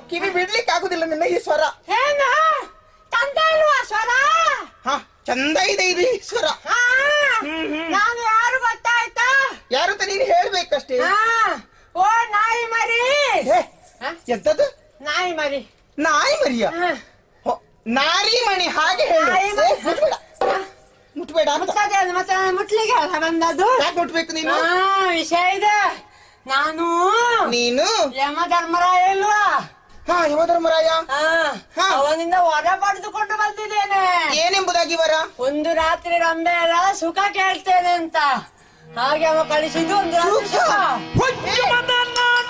ಕಿವಿ ಬಿಡ್ಲಿಕ್ಕೆ ಆಗುದಿಲ್ಲ ನಿನ್ನ ಈ ಸ್ವರ ಏನ ತಂದ ಇಲ್ವಾ ಸ್ವರ ಹ ಚಂದ ಇದೆ ಇದು ಈ ಸ್ವರ ಹಾ ನಾನು ಯಾರು ಗೊತ್ತಾಯ್ತಾ ಯಾರು ಅಂತ ನೀನು ಹೇಳ್ಬೇಕಷ್ಟೇ ಹಾ ಓ ನಾಯಿ ಮರಿ ಹೇ, ಹ? ಎಂತದು ನಾಯಿ ಮರಿ ನಾಯಿ ಮರಿಯ ಹಾ. ಹೋ, ನಾರಿ ಮಣಿ ಹಾಗೆ ಹೇಳು ನಾಯಿ ಏ, ಮರಿ. ಮುಟ್ಬೇಡ ಮುಟ್ಬೇಡ ಅಂತ ಮುಟ್ಟದೆ ಅದು ಮತ್ತೆ ನಾನು ಮುಟ್ಲಿಕ್ಕೆ ಅಲ್ಲ ಬಂದದ್ದು ಯಾಕೆ ಮುಟ್ಬೇಕು ನೀನು ಹಾ ವಿಷಯ ಇದೆ ನಾನು ನೀನು ಯಮ ಧರ್ಮರಾಯ ಇಲ್ವಾ ಹಾ ಯಮಧರ್ಮರಾಯ ಹಾ ಹಾ. ಅವನಿಂದ ವರ ಪಡೆದುಕೊಂಡು ಬಂದಿದ್ದೇನೆ ಏನೆಂಬುದಾಗಿ ವರ ಒಂದು ರಾತ್ರಿ ರಂಬೆ ಎಲ್ಲ ಸುಖ ಕೇಳ್ತೇನೆ ಅಂತ ಹಾಗೆ ಅವ ಕಳಿಸಿದ್ದು ಒಂದು ರಾತ್ರಿ ಸುಖ? ಸುಖ ಹೊಟ್ಟೆ.